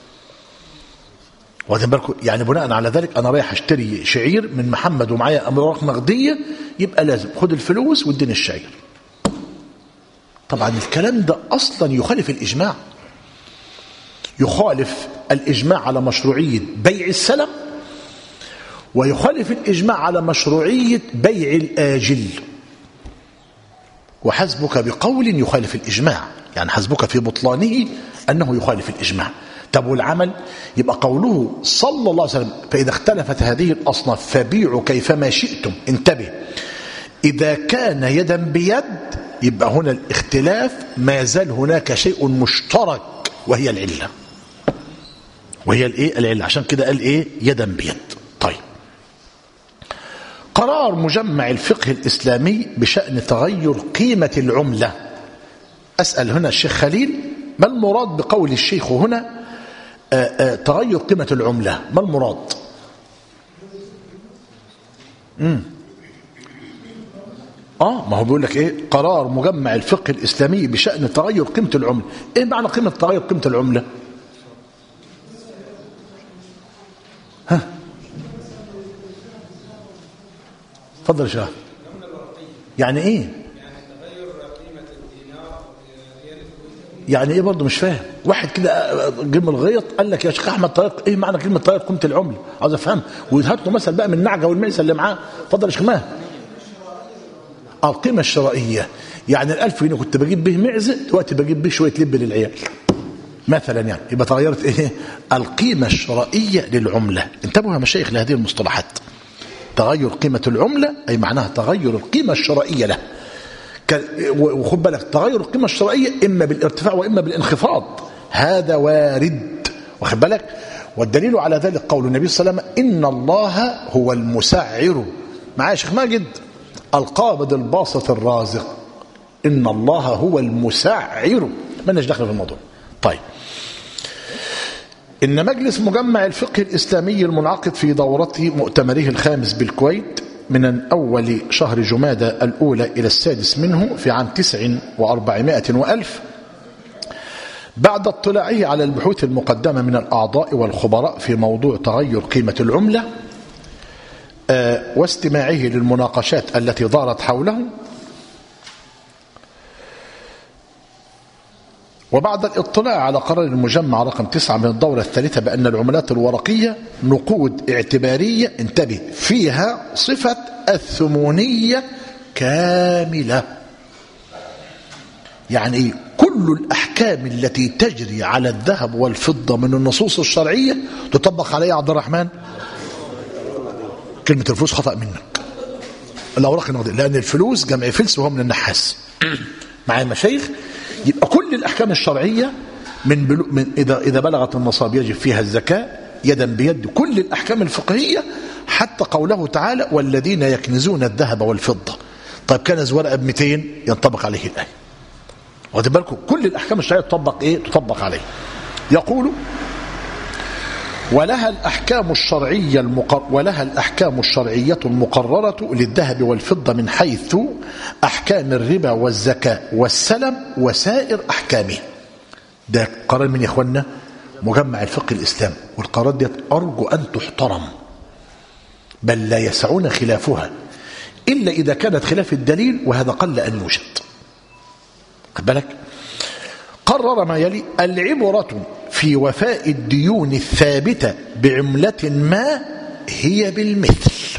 واخدين بالكم يعني بناء على ذلك انا رايح اشتري شعير من محمد ومعايا اوراق نقديه يبقى لازم خد الفلوس واديني الشعير طبعا الكلام ده اصلا يخالف الاجماع يخالف الاجماع على مشروعيه بيع السلم ويخالف الإجماع على مشروعية بيع الآجل وحسبك بقول يخالف الإجماع يعني حسبك في بطلانه أنه يخالف الإجماع طب والعمل يبقى قوله صلى الله عليه وسلم فإذا اختلفت هذه الأصناف فبيعوا كيفما شئتم انتبه إذا كان يدا بيد يبقى هنا الاختلاف ما زال هناك شيء مشترك وهي العلة وهي الايه العلة عشان كده قال ايه يدا بيد طيب قرار مجمع الفقه الإسلامي بشأن تغير قيمة العملة أسأل هنا الشيخ خليل ما المراد بقول الشيخ هنا آآ آآ تغير قيمة العملة ما المراد مم. اه ما هو بيقول لك ايه قرار مجمع الفقه الاسلامي بشان تغير قيمه العمله ايه معنى قيمه تغير قيمه العمله ها اتفضل يا شيخ يعني ايه يعني ايه برضه مش فاهم واحد كده جه من الغيط قال لك يا شيخ احمد طريق ايه معنى كلمه طريق قيمه العمله عاوز افهم ويهات له مثل بقى من النعجه والمعزه اللي معاه اتفضل يا شيخ ماهر القيمة الشرائية يعني الألف جنيه كنت بجيب به معزة دلوقتي بجيب به شوية لب للعيال مثلا يعني يبقى تغيرت ايه القيمة الشرائية للعملة انتبهوا يا مشايخ لهذه المصطلحات تغير قيمة العملة أي معناها تغير القيمة الشرائية له وخد بالك تغير القيمة الشرائية إما بالارتفاع وإما بالانخفاض هذا وارد واخد بالك والدليل على ذلك قول النبي صلى الله عليه وسلم إن الله هو المسعر معايا شيخ ماجد القابض الباسط الرازق إن الله هو المسعر ما دخل في الموضوع طيب إن مجلس مجمع الفقه الإسلامي المنعقد في دورته مؤتمره الخامس بالكويت من أول شهر جمادة الأولى إلى السادس منه في عام تسع وأربعمائة وألف بعد اطلاعه على البحوث المقدمة من الأعضاء والخبراء في موضوع تغير قيمة العملة واستماعه للمناقشات التي دارت حوله وبعد الاطلاع على قرار المجمع رقم تسعة من الدورة الثالثة بأن العملات الورقية نقود اعتبارية انتبه فيها صفة الثمونية كاملة يعني كل الأحكام التي تجري على الذهب والفضة من النصوص الشرعية تطبق عليها عبد الرحمن كلمة الفلوس خطأ منك الأوراق النقدية لأن الفلوس جمع فلس وهو من النحاس مع المشايخ يبقى كل الأحكام الشرعية من, بلو من إذا, إذا بلغت النصاب يجب فيها الزكاة يدا بيد كل الأحكام الفقهية حتى قوله تعالى والذين يكنزون الذهب والفضة طيب كنز ورقة ب 200 ينطبق عليه الآية واخد بالكم كل الأحكام الشرعية تطبق إيه تطبق عليه يقول ولها الأحكام الشرعية المقر ولها الأحكام الشرعية المقررة للذهب والفضة من حيث أحكام الربا والزكاة والسلم وسائر أحكامه ده قرار من يا إخوانا مجمع الفقه الإسلام والقرارات دي أرجو أن تحترم بل لا يسعون خلافها إلا إذا كانت خلاف الدليل وهذا قل أن يوجد خد بالك قرر ما يلي العبرة في وفاء الديون الثابتة بعملة ما هي بالمثل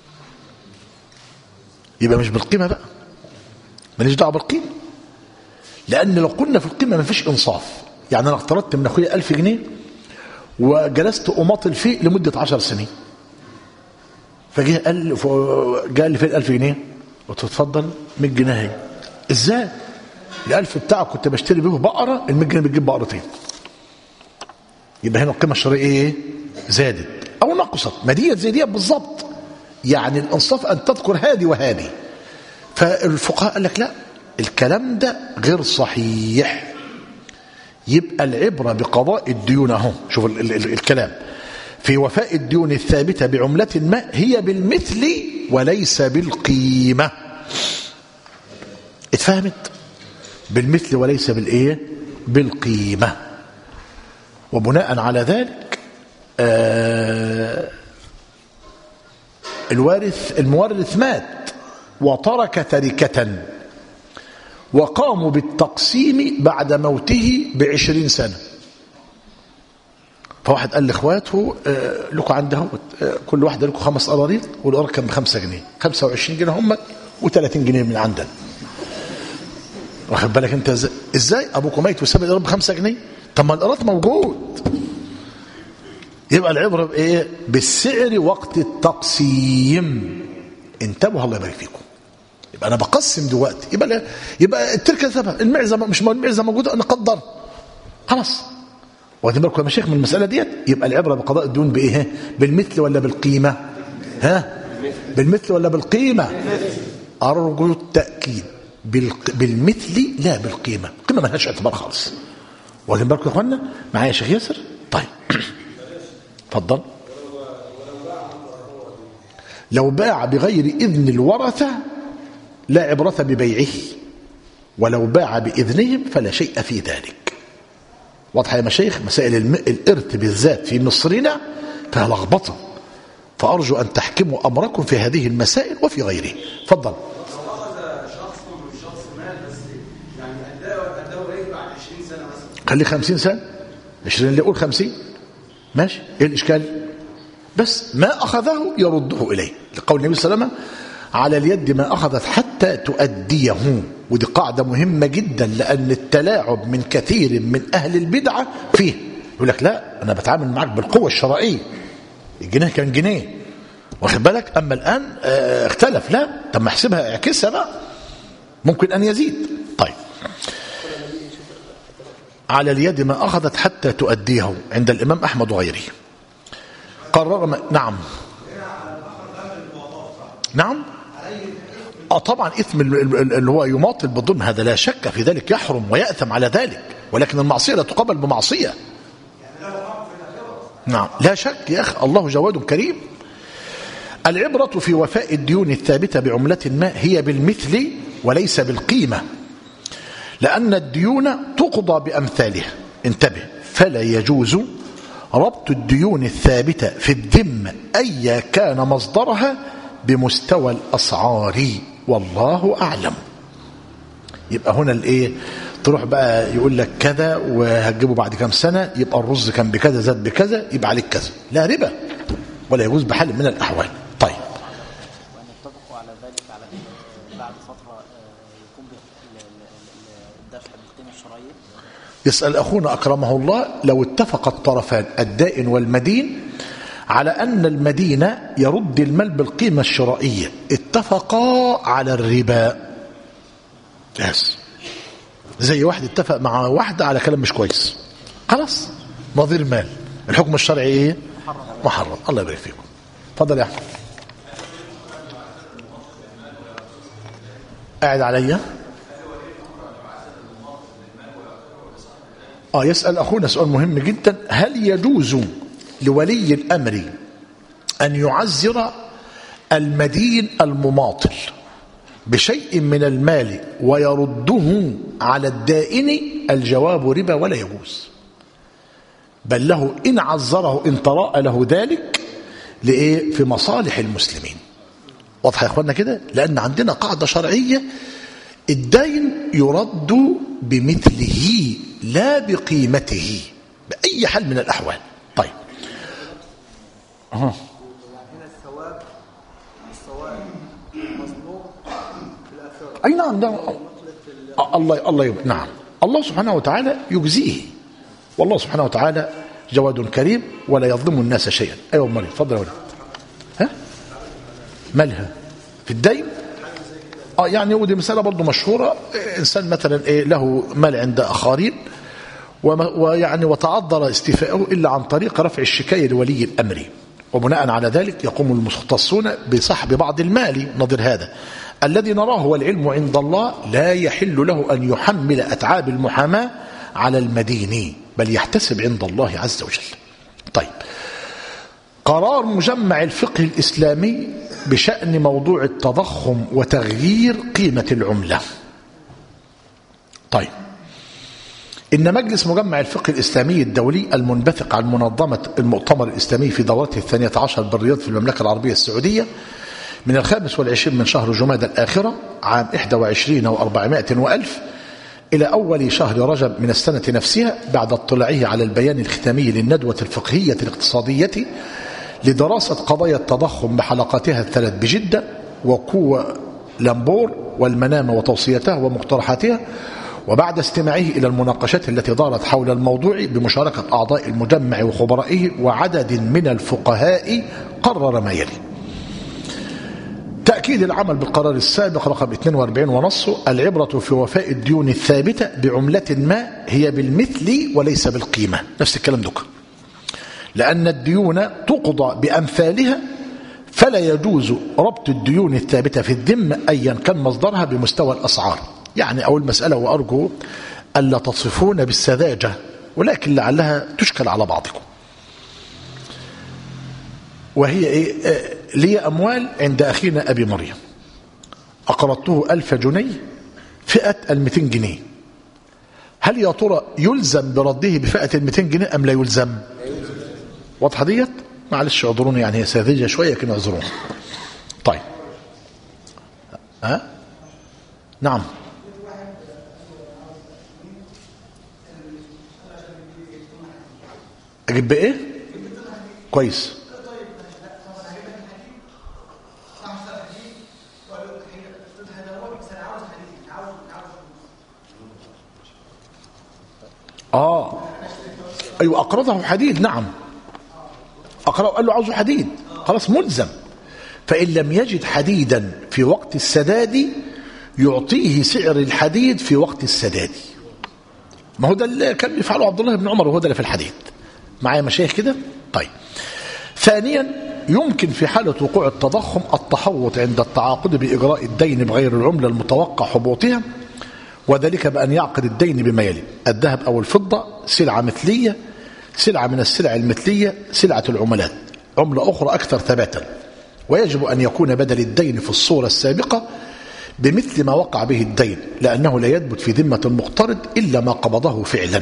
يبقى مش بالقيمة بقى ماليش دعوه بالقيمة لأن لو قلنا في القيمة ما فيش إنصاف يعني أنا اقترضت من أخويا ألف جنيه وجلست أماطل فيه لمدة عشر سنين فجه قال قال لي فين الألف جنيه قلت له اتفضل 100 جنيه اهي ازاي الألف بتاعك كنت بشتري بيه بقرة ال 100 جنيه بتجيب بقرتين يبقى هنا القيمة الشرعية ايه زادت أو نقصت ما ديت زي ديت بالظبط يعني الإنصاف أن تذكر هذه وهذه فالفقهاء قال لك لا الكلام ده غير صحيح يبقى العبرة بقضاء الديون اهو شوف ال ال ال الكلام في وفاء الديون الثابتة بعملة ما هي بالمثل وليس بالقيمة اتفهمت بالمثل وليس بالايه بالقيمة وبناء على ذلك آه الوارث المورث مات وترك تركة وقاموا بالتقسيم بعد موته بعشرين سنة فواحد قال لاخواته آه، لكم عنده آه، كل واحده لكم خمس قراريط والقرار كان بخمسة جنيه 25 جنيه هم و30 جنيه من عندنا واخد بالك انت ازاي ازاي ابوكم ميت وساب القرار بخمسة جنيه طب ما القرار موجود يبقى العبره بايه بالسعر وقت التقسيم انتبهوا الله يبارك فيكم يبقى انا بقسم دلوقتي يبقى لا يبقى التركه ثبت المعزه مش المعزه موجوده انا قدر خلاص واخدين بالكم يا مشايخ من المساله ديت يبقى العبره بقضاء الديون بايه بالمثل ولا بالقيمه ها بالمثل ولا بالقيمه ارجو التاكيد بالق... بالمثل لا بالقيمه القيمه ما لهاش اعتبار خالص واخدين بالكم يا اخوانا معايا يا شيخ ياسر طيب اتفضل لو باع بغير اذن الورثه لا عبره ببيعه ولو باع باذنهم فلا شيء في ذلك واضحه يا مشايخ مسائل الم... الارث بالذات في مصرنا فيها لخبطه فارجو ان تحكموا امركم في هذه المسائل وفي غيره اتفضل خلي خمسين سنة عشرين اللي يقول خمسين ماشي ايه الاشكال بس ما اخذه يرده اليه لقول النبي صلى الله عليه وسلم على اليد ما اخذت حتى تؤديه ودي قاعده مهمه جدا لان التلاعب من كثير من اهل البدعه فيه يقول لك لا انا بتعامل معاك بالقوه الشرعيه الجنيه كان جنيه واخد بالك اما الان آه اختلف لا طب ما احسبها اعكسها بقى ممكن ان يزيد طيب على اليد ما اخذت حتى تؤديه عند الامام احمد وغيره قرر ما نعم نعم اه طبعا اثم اللي هو يماطل بالظلم هذا لا شك في ذلك يحرم ويأثم على ذلك ولكن المعصية لا تقابل بمعصية نعم لا شك يا أخي الله جواد كريم العبرة في وفاء الديون الثابتة بعملة ما هي بالمثل وليس بالقيمة لأن الديون تقضى بأمثالها انتبه فلا يجوز ربط الديون الثابتة في الذمة أيا كان مصدرها بمستوى الأسعار والله أعلم يبقى هنا الايه تروح بقى يقول لك كذا وهتجيبه بعد كام سنة يبقى الرز كان بكذا زاد بكذا يبقى عليك كذا لا ربا ولا يجوز بحال من الأحوال طيب وأن يتفقوا على ذلك على بعد فترة آه، يكون بال- ال- ال- الدفع بالقيمة الشرعية يسأل أخونا أكرمه الله لو اتفق الطرفان الدائن والمدين على أن المدين يرد المال بالقيمة الشرائية اتفقا على الربا يس زي واحد اتفق مع واحدة على كلام مش كويس خلاص نظير مال الحكم الشرعي ايه محرم الله يبارك فيكم اتفضل يا احمد قاعد عليا اه يسأل أخونا سؤال مهم جدا هل يجوز لولي الأمر أن يعزر المدين المماطل بشيء من المال ويرده على الدائن الجواب ربا ولا يجوز بل له إن عزره إن تراءى له ذلك لإيه في مصالح المسلمين واضح يا اخوانا كده لأن عندنا قاعدة شرعية الدين يرد بمثله لا بقيمته بأي حال من الأحوال طيب أها. هنا الثواب الثواب مظلوم في الآخرة أي نعم ده الله الله يب... نعم الله سبحانه وتعالى يجزيه والله سبحانه وتعالى جواد كريم ولا يظلم الناس شيئا أيوة مريم اتفضل يا ولد ها مالها في الدين اه يعني ودي مسألة برضه مشهورة إيه، إنسان مثلا إيه له مال عند آخرين وما- ويعني وتعذر استيفاؤه إلا عن طريق رفع الشكاية لولي الأمر وبناء على ذلك يقوم المختصون بسحب بعض المال نظير هذا الذي نراه والعلم عند الله لا يحل له أن يحمل أتعاب المحاماة على المدين بل يحتسب عند الله عز وجل طيب قرار مجمع الفقه الإسلامي بشأن موضوع التضخم وتغيير قيمة العملة طيب إن مجلس مجمع الفقه الإسلامي الدولي المنبثق عن منظمة المؤتمر الإسلامي في دورته الثانية عشر بالرياض في المملكة العربية السعودية من الخامس والعشرين من شهر جماد الآخرة عام 21 و400 وألف إلى أول شهر رجب من السنة نفسها بعد اطلاعه على البيان الختامي للندوة الفقهية الاقتصادية لدراسة قضايا التضخم بحلقاتها الثلاث بجدة وكوة لامبور والمنامة وتوصيتها ومقترحاتها وبعد استماعه إلى المناقشات التي دارت حول الموضوع بمشاركة أعضاء المجمع وخبرائه وعدد من الفقهاء قرر ما يلي تأكيد العمل بالقرار السابق رقم 42 ونصه العبرة في وفاء الديون الثابتة بعملة ما هي بالمثل وليس بالقيمة نفس الكلام دوك لأن الديون تقضى بأمثالها فلا يجوز ربط الديون الثابتة في الذمة أيا كان مصدرها بمستوى الأسعار يعني أول مسألة وأرجو ألا تصفون بالسذاجة ولكن لعلها تشكل على بعضكم وهي إيه آه، لي أموال عند أخينا أبي مريم أقرضته ألف جنيه فئة المتين جنيه هل يا ترى يلزم برده بفئة المتين جنيه أم لا يلزم واضحة ديت معلش اعذروني يعني هي ساذجة شوية كده اعذروني طيب ها نعم اجيب بايه كويس اه ايوه اقرضه حديد نعم اقرضه قال له عاوزه حديد خلاص ملزم فان لم يجد حديدا في وقت السداد يعطيه سعر الحديد في وقت السداد ما هو ده اللي كان بيفعله عبد الله بن عمر وهو ده اللي في الحديد معايا مشايخ كده طيب ثانيا يمكن في حالة وقوع التضخم التحوط عند التعاقد بإجراء الدين بغير العملة المتوقع حبوطها وذلك بأن يعقد الدين بما يلي الذهب أو الفضة سلعة مثلية سلعة من السلع المثلية سلعة العملات عملة أخرى أكثر ثباتا ويجب أن يكون بدل الدين في الصورة السابقة بمثل ما وقع به الدين لأنه لا يثبت في ذمة المقترض إلا ما قبضه فعلا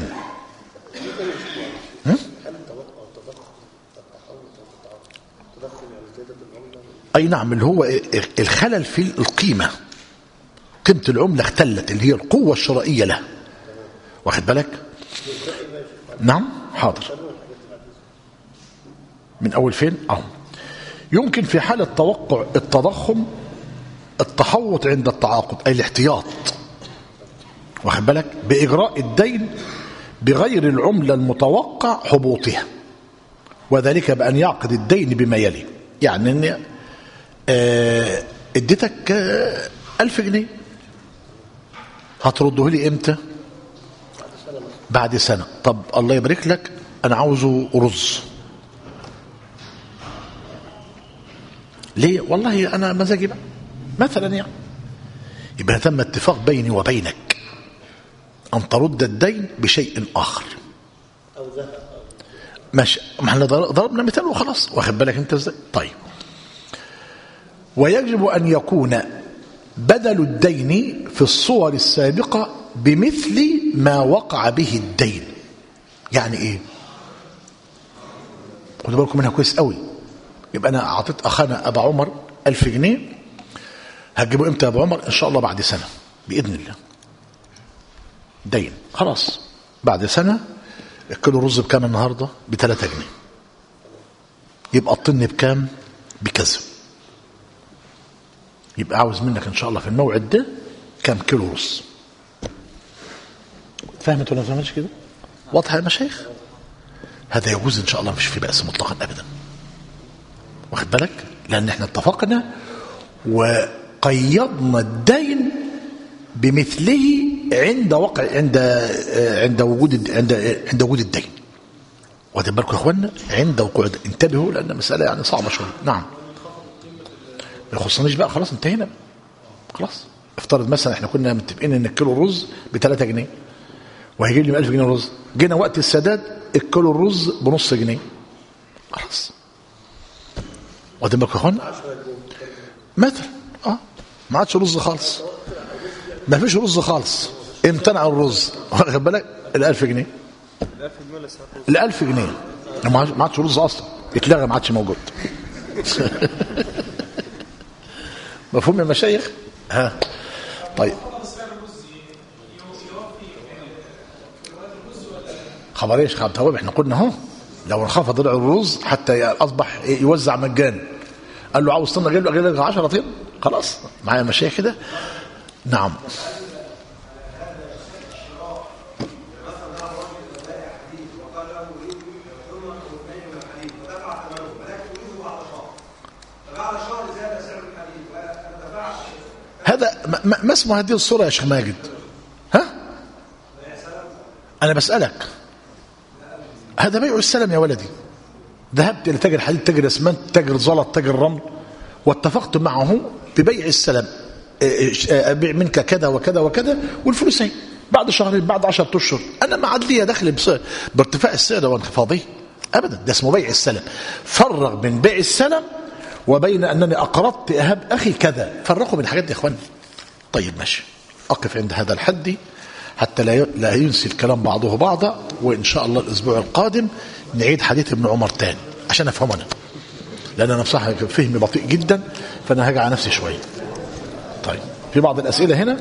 أي نعم اللي هو الخلل في القيمة قيمة العملة اختلت اللي هي القوة الشرائية له واخد بالك نعم حاضر من أول فين أهو يمكن في حالة توقع التضخم التحوط عند التعاقد أي الاحتياط واخد بالك بإجراء الدين بغير العملة المتوقع حبوطها وذلك بأن يعقد الدين بما يلي يعني أن آه، اديتك آه، ألف جنيه هترده لي امتى بعد سنة طب الله يبارك لك أنا عاوزه رز ليه والله أنا مزاجي بقى مثلا يعني يبقى تم اتفاق بيني وبينك أن ترد الدين بشيء آخر ماشي ما احنا ضربنا مثال وخلاص واخد بالك انت ازاي طيب ويجب أن يكون بدل الدين في الصور السابقة بمثل ما وقع به الدين يعني ايه خدوا بالكم منها كويس قوي يبقى انا اعطيت اخانا ابا عمر ألف جنيه هتجيبه امتى يا ابو عمر ان شاء الله بعد سنه باذن الله دين خلاص بعد سنه الكيلو رز بكام النهارده ب 3 جنيه يبقى الطن بكام بكذا يبقى عاوز منك ان شاء الله في الموعد ده كام كيلو رز فهمت ولا ما فهمتش كده واضحه يا مشايخ هذا يجوز ان شاء الله مش في بأس مطلقا ابدا واخد بالك لان احنا اتفقنا وقيضنا الدين بمثله عند وقع عند عند وجود عند عند وجود الدين واخد بالكم يا اخوانا عند وقوع الدين. انتبهوا لان مساله يعني صعبه شويه نعم ما يخصنيش بقى خلاص انتهينا بقى. خلاص افترض مثلا احنا كنا متفقين ان الكيلو رز ب 3 جنيه وهيجيب لي 1000 جنيه رز جينا وقت السداد الكيلو الرز بنص جنيه خلاص واخدين بالكم يا اخوانا مثلا اه ما عادش رز خالص ما فيش رز خالص امتنع الرز واخد بالك ال 1000 جنيه ال 1000 جنيه ما عادش- ما عادش رز اصلا اتلغى ما عادش موجود مفهوم يا مشايخ ها طيب خبر ايش خبر تواب احنا قلنا اهو لو انخفض العروض حتى اصبح يوزع مجانا قال له عاوز طن اجيب له اجيب لك 10 طن خلاص معايا مشايخ كده نعم هذا ما- ما ما اسمه هذه الصورة يا شيخ ماجد ها أنا بسألك هذا بيع السلم يا ولدي ذهبت إلى تاجر حديد تاجر اسمنت تاجر زلط تاجر رمل واتفقت معه ببيع السلم إيه، إيه، أبيع منك كذا وكذا وكذا والفلوس اهي بعد شهرين بعد عشرة أشهر أنا ما عاد لي دخل بس- بارتفاع السعر وانخفاضه أبدا ده اسمه بيع السلم فرق بين بيع السلم وبين أنني أقرضت إهاب أخي كذا فرقوا بين الحاجات دي يا إخواني طيب ماشي أقف عند هذا الحد حتى لا ي- لا ينسي الكلام بعضه بعضا وإن شاء الله الأسبوع القادم نعيد حديث ابن عمر تاني عشان أفهمه أنا لأن أنا بصراحة فهمي بطيء جدا فأنا هاجي على نفسي شوية طيب في بعض الأسئلة هنا